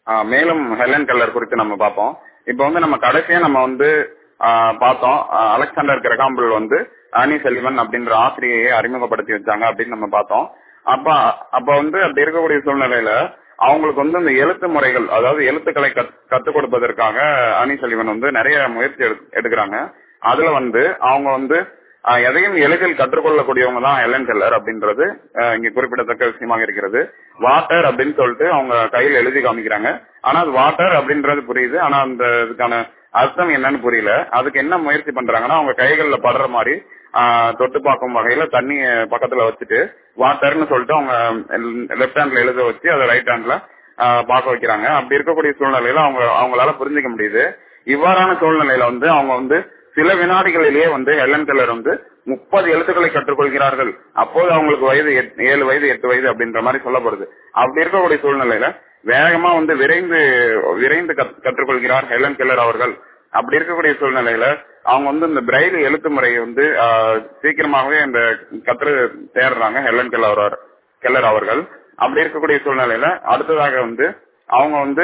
ஆஹ் மேலும் Helen Keller குறித்து நம்ம பார்ப்போம் இப்போ வந்து நம்ம கடைசியா நம்ம வந்து ஆஹ் பார்த்தோம் ஆஹ் அலெக்சாண்டர் கிரகாம்பிள் வந்து ஆனி செல்வன் அப்படின்ற ஆசிரியையை அறிமுகப்படுத்தி வச்சாங்க அப்படின்னு நம்ம பார்த்தோம் அப்ப அப்ப வந்து அப்படி இருக்கக்கூடிய சூழ்நிலையில அவங்களுக்கு வந்து இந்த எழுத்து முறைகள் அதாவது எழுத்துக்களை கத்துக் கொடுப்பதற்காக அனி செல்வன் வந்து நிறைய முயற்சி எடுக்கிறாங்க அதுல வந்து அவங்க வந்து எதையும் எளிதில் கற்றுக்கொள்ளக்கூடியவங்க தான் எலன் கெல்லர் அப்படின்றது இங்க குறிப்பிடத்தக்க விஷயமாக இருக்கிறது வாட்டர் அப்படின்னு சொல்லிட்டு அவங்க கையில் எழுதி காமிக்கிறாங்க ஆனா அது வாட்டர் அப்படின்றது புரியுது ஆனா அந்த இதுக்கான அர்த்தம் என்னன்னு புரியல அதுக்கு என்ன முயற்சி பண்றாங்கன்னா அவங்க கைகள்ல படுற மாதிரி தொட்டு பார்க்கும் வகையில தண்ணிய பக்கத்துல வச்சுட்டு வாட்டர்னு சொல்லிட்டு அவங்க லெப்ட் ஹேண்ட்ல எழுத வச்சு அதை ரைட் ஹேண்ட்ல பார்க்க வைக்கிறாங்க அப்படி இருக்கக்கூடிய சூழ்நிலையில அவங்க அவங்களால புரிஞ்சுக்க முடியுது இவ்வாறான சூழ்நிலையில வந்து அவங்க வந்து சில வினாடிகளிலேயே வந்து ஹெலன் கெல்லர் வந்து முப்பது எழுத்துக்களை கற்றுக்கொள்கிறார்கள் அப்போது அவங்களுக்கு வயது ஏழு வயது எட்டு வயது அப்படின்ற மாதிரி சொல்லப்படுது அப்படி இருக்கக்கூடிய சூழ்நிலையில வேகமா வந்து விரைந்து விரைந்து கற்றுக்கொள்கிறார் ஹெலன் கெல்லர் அவர்கள் அப்படி இருக்கக்கூடிய சூழ்நிலையில அவங்க வந்து இந்த பிரெயில் எழுத்து முறையை வந்து சீக்கிரமாகவே இந்த கற்று தேடுறாங்க ஹெலன் கெல்லர் கெல்லர் அவர்கள் அப்படி இருக்கக்கூடிய சூழ்நிலையில அடுத்ததாக வந்து அவங்க வந்து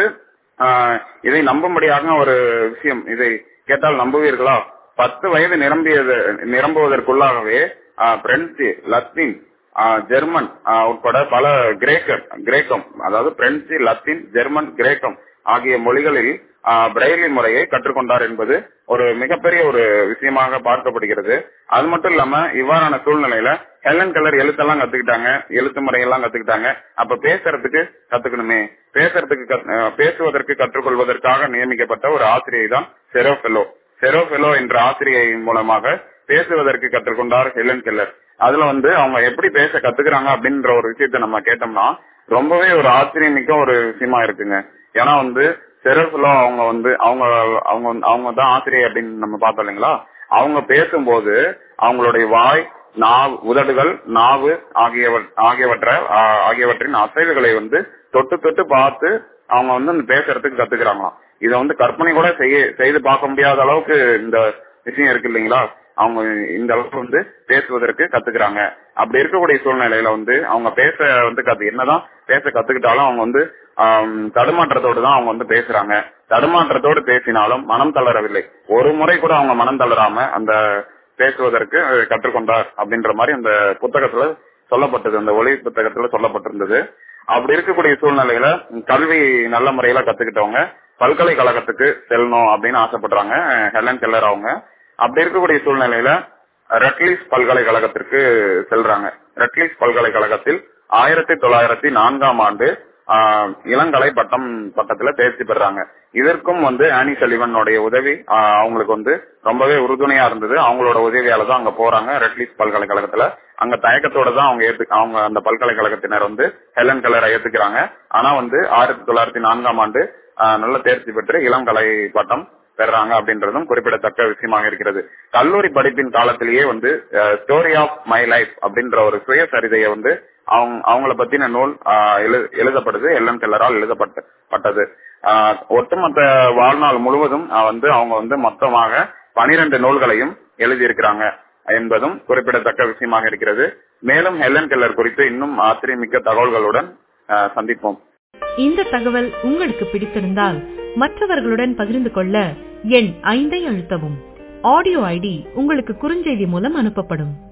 இதை நம்பும்படியாக ஒரு விஷயம் இதை கேட்டால் நம்புவீர்களா பத்து வயது நிரம்பியது நிரம்புவதற்குள்ளாகவே பிரெஞ்சு லத்தீன் ஜெர்மன் உட்பட பல கிரேக்க கிரேக்கம் அதாவது பிரெஞ்சு லத்தீன் ஜெர்மன் கிரேக்கம் ஆகிய மொழிகளில் பிரெய்லி முறையை கற்றுக்கொண்டார் என்பது ஒரு மிகப்பெரிய ஒரு விஷயமாக பார்க்கப்படுகிறது அது மட்டும் இல்லாம இவ்வாறான சூழ்நிலையில ஹெலன் கலர் எழுத்தெல்லாம் கத்துக்கிட்டாங்க எழுத்து முறையெல்லாம் கத்துக்கிட்டாங்க அப்ப பேசுறதுக்கு கத்துக்கணுமே பேசுறதுக்கு பேசுவதற்கு கற்றுக்கொள்வதற்காக நியமிக்கப்பட்ட ஒரு ஆசிரியை தான் செரோஃபெலோ செரோஃபெலோ என்ற ஆசிரியை மூலமாக பேசுவதற்கு கற்றுக்கொண்டார் ஹெலன் கெல்லர் அதுல வந்து அவங்க எப்படி பேச கத்துக்கிறாங்க அப்படின்ற ஒரு விஷயத்த நம்ம கேட்டோம்னா ரொம்பவே ஒரு ஆச்சரியமிக்க ஒரு விஷயமா இருக்குங்க ஏன்னா வந்து செரோஃபெலோ அவங்க வந்து அவங்க அவங்க அவங்க தான் ஆசிரியர் அப்படின்னு நம்ம பார்த்தோம் இல்லைங்களா அவங்க பேசும்போது அவங்களுடைய வாய் நாவ் உதடுகள் நாவு ஆகியவ ஆகியவற்றை ஆகியவற்றின் அசைவுகளை வந்து தொட்டு தொட்டு பார்த்து அவங்க வந்து அந்த பேசுறதுக்கு கத்துக்கிறாங்களாம் இதை வந்து கற்பனை கூட செய்ய செய்து பார்க்க முடியாத அளவுக்கு இந்த விஷயம் இருக்கு இல்லைங்களா அவங்க இந்த அளவுக்கு வந்து பேசுவதற்கு கத்துக்கிறாங்க அப்படி இருக்கக்கூடிய சூழ்நிலையில வந்து அவங்க பேச வந்து கத்து என்னதான் பேச கத்துக்கிட்டாலும் அவங்க வந்து தடுமாற்றத்தோடு தான் அவங்க வந்து பேசுறாங்க தடுமாற்றத்தோடு பேசினாலும் மனம் தளரவில்லை ஒரு முறை கூட அவங்க மனம் தளராம அந்த பேசுவதற்கு கற்றுக்கொண்டார் அப்படின்ற மாதிரி அந்த புத்தகத்துல சொல்லப்பட்டது அந்த ஒளி புத்தகத்துல சொல்லப்பட்டிருந்தது அப்படி இருக்கக்கூடிய சூழ்நிலையில கல்வி நல்ல முறையில கத்துக்கிட்டவங்க பல்கலைக்கழகத்துக்கு செல்லணும் அப்படின்னு ஆசைப்படுறாங்க ஹெலன் கெல்லர் அவங்க அப்படி இருக்கக்கூடிய சூழ்நிலையில ரெட்லிஸ் பல்கலைக்கழகத்திற்கு செல்றாங்க ரெட்லிஸ் பல்கலைக்கழகத்தில் ஆயிரத்தி தொள்ளாயிரத்தி நான்காம் ஆண்டு இளங்கலை பட்டம் பட்டத்துல தேர்ச்சி பெறாங்க இதற்கும் வந்து ஆனி சலிவனுடைய உதவி அவங்களுக்கு வந்து ரொம்பவே உறுதுணையா இருந்தது அவங்களோட உதவியால தான் அங்க போறாங்க ரெட்லிஸ் பல்கலைக்கழகத்துல அங்க தயக்கத்தோட தான் அவங்க ஏத்து அவங்க அந்த பல்கலைக்கழகத்தினர் வந்து ஹெலன் கலரை ஏத்துக்கிறாங்க ஆனா வந்து ஆயிரத்தி தொள்ளாயிரத்தி நான்காம் ஆண்டு நல்ல தேர்ச்சி பெற்று இளங்கலை பட்டம் பெறாங்க அப்படின்றதும் குறிப்பிடத்தக்க விஷயமாக இருக்கிறது கல்லூரி படிப்பின் காலத்திலேயே வந்து ஸ்டோரி ஆஃப் மை லைஃப் அப்படின்ற ஒரு சுயசரிதையை வந்து அவங்க அவங்கள பத்தின நூல் எழுதப்படுது எல்எம் கெல்லரால் எழுதப்பட்டது ஒட்டுமொத்த வாழ்நாள் முழுவதும் வந்து அவங்க வந்து மொத்தமாக பனிரெண்டு நூல்களையும் எழுதியிருக்கிறாங்க என்பதும் குறிப்பிடத்தக்க விஷயமாக இருக்கிறது மேலும் ஹெலன் கெல்லர் குறித்து இன்னும் ஆச்சரியமிக்க தகவல்களுடன் சந்திப்போம் இந்த தகவல் உங்களுக்கு பிடித்திருந்தால் மற்றவர்களுடன் பகிர்ந்து கொள்ள எண் ஐந்தை அழுத்தவும் ஆடியோ ஐடி உங்களுக்கு குறுஞ்செய்தி மூலம் அனுப்பப்படும்